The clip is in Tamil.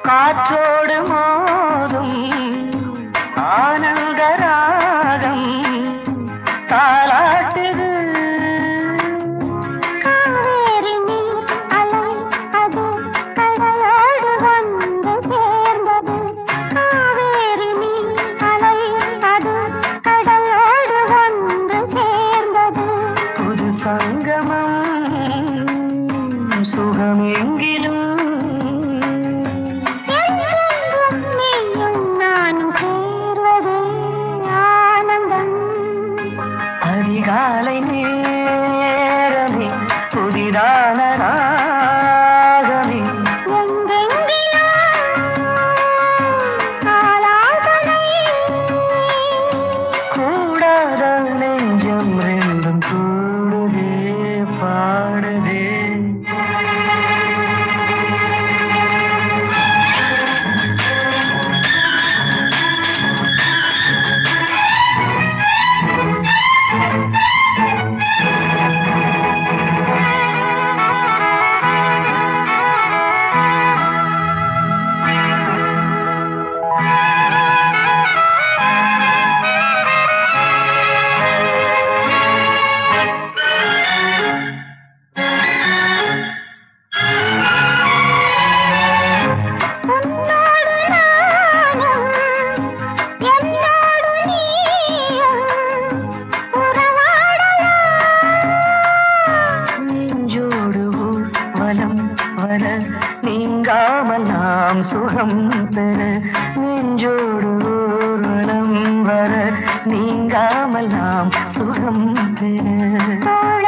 காற்றோடு மோதும் ஆனந்த ராகம் தாலாட்டுது காவேரி நீர் அலை அது கடலோடு வந்து சேர்ந்தது காவேரி நீர் அலை அது கடலோடு வந்து சேர்ந்தது புது சங்கமம் சுகமெங்கிலும் என்றென்றும் நீயும் நானும் சேர்வதே ஆனந்தம் அதிகாலை நேரமே புதிதான ராகமே எங்கெங்கிலோ ஆலாபனை கூடாத நெஞ்சம் ரெண்டும் கூடுதே பாடுதே உன்னோடு நானும் என்னோடு நீயும் உறவாடலாம் நெஞ்சோடு வலம் வர நீங்காமல் நாம் சுகம் பெற நெஞ்சோடு வலம் வர நீங்காமல் நாம் சுகம் பெற தோள்